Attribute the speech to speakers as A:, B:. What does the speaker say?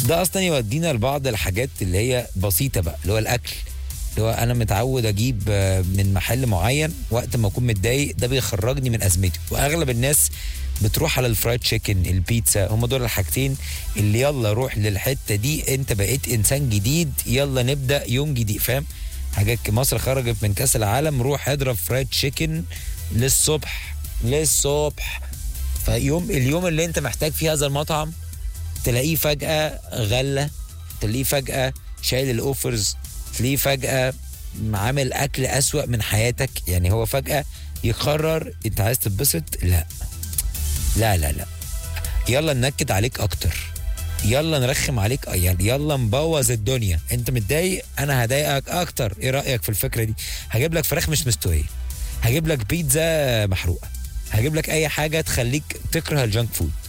A: ده اصلا يودينا لبعض الحاجات اللي هي بسيطه بقى اللي هو الاكل اللي هو انا متعود اجيب آه، من محل معين وقت ما اكون متضايق ده بيخرجني من ازمتي واغلب الناس بتروح على الفرايد تشيكن البيتزا هم دول الحاجتين اللي يلا روح للحته دي انت بقيت انسان جديد يلا نبدا يوم جديد فاهم حاجات ك- مصر خرجت من كاس العالم روح اضرب فرايد تشيكن للصبح للصبح فيوم اليوم اللي انت محتاج فيه هذا المطعم تلاقيه فجأة غلة تلاقيه فجأة شايل الأوفرز تلاقيه فجأة عامل أكل أسوأ من حياتك يعني هو فجأة يقرر أنت عايز تتبسط لا لا لا لا يلا ننكد عليك أكتر يلا نرخم عليك يعني يلا نبوظ الدنيا انت متضايق انا هضايقك اكتر ايه رايك في الفكره دي هجيب لك فراخ مش مستويه هجيب لك بيتزا محروقه هجيب لك اي حاجه تخليك تكره الجانك فود